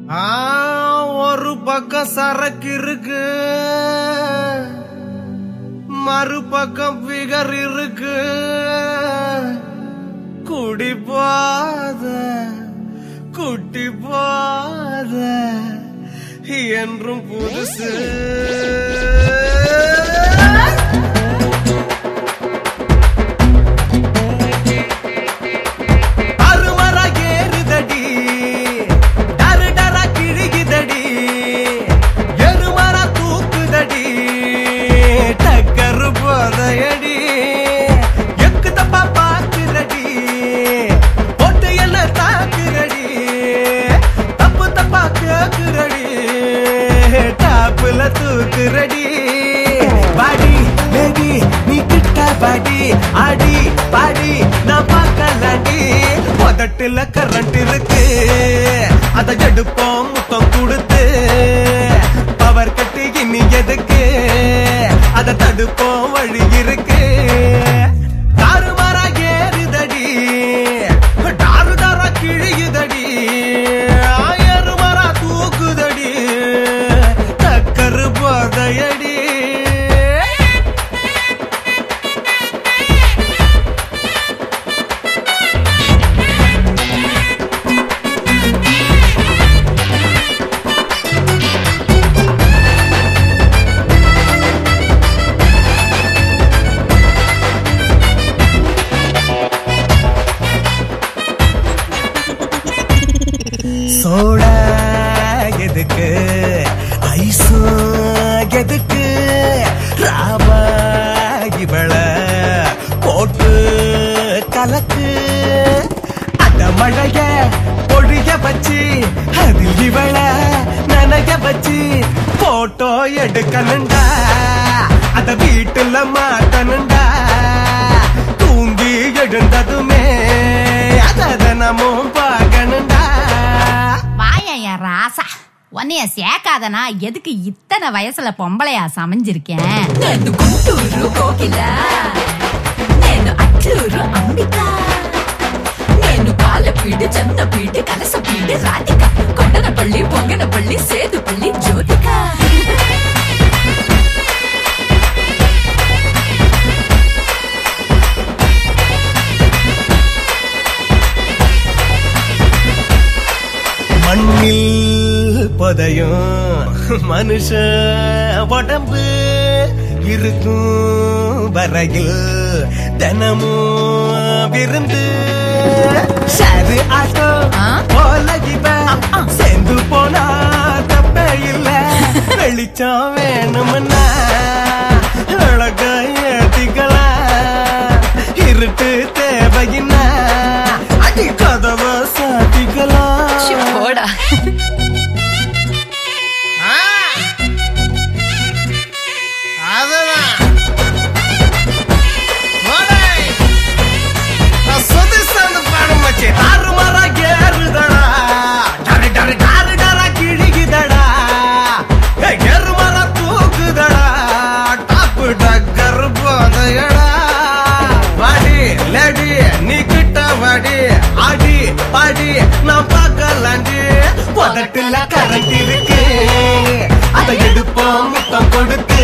ஆ, ஒரு பக்கம் சரக்கு இருக்கு மறுபக்கம் பிகர் இருக்கு குடி போத குட்டி போத என்றும் புதுசு அருமரா ஏறுதடி டரு டரா கிழிகுதடி எருமரா தூக்குதடி டக்கரு போதையடி எக்கு தப்பா பாக்குறடி போட்டு என்ன தாக்குறடி தப்பு தப்பா கேக்குறடி டாப்புல தூக்குறடி பாடி பேபி நீ கிட்ட பாடி ஆடி பாடி நான் பார்க்கலாடி உதட்டுல கரண்ட் இருக்கு அதை எடுப்போம் முத்தம் கொடுத்து பவர் கட்டு இனி எதுக்கு அதை தடுப்போம் வழி இருக்கு தாறுமாறா ஏறுதடி டாரு டாரா கிழியுதடி ஆயருமாறா தூக்குதடி டக்கரு போதையடி சோடா எதுக்கு ஐஸும் எதுக்கு ராவா இவள போட்டு கலக்கு அந்த மழைய பொழிய வச்சு அதில் இவள நனைய வச்சு போட்டோ எடுக்கணுண்டா அத வீட்டுல மாட்டணுண்டா தூங்கி எழுந்ததுமே அத தினமும் பார்க்கணுண்டா வாயா என் ராசா உன்னைய சேர்க்காதனா எதுக்கு இத்தனை வயசுல பொம்பளையா சமைஞ்சிருக்கேன் నేను గుంటూరు కోకిల నేను అట్లూరు అంబిక నేను పాలపీడి చందపీడి కలసపీడి రాధిక కొండనపల్లి పొంగనపల్లి సేదుపల్లి జ్యోతిక மண்ணில் புதையும் மனுஷ உடம்பு இருக்கும் வரையில் தினமும் விருந்து சரி ஆட்டோ ஆ? போல இவன் சேர்ந்து போனா தப்பே இல்ல வெளிச்சம் வேணும்னா அழக ஏத்திக்கலாம் இருட்டு தேவையின்னா அடி கதவை சாத்திக்கலாம் పోడా அதுதான் போடே. நான் சொதிசாந்து பாடம் வச்சு. தாறுமாறா ஏறுதடா. டரு டரு டரு டரா கிழிக்குதடா. ஏய், எருமலா தூக்குதடா. டாப்பு டக்கர் போதையடா. வாடி, லேடி, நீ கிட்ட வாடி. ஆடி, பாடி, நான் பார்க்கலாண்டி. உதட்டுல கரண்ட் இருக்கு அதை எடுப்போம் முத்தம் கொடுத்து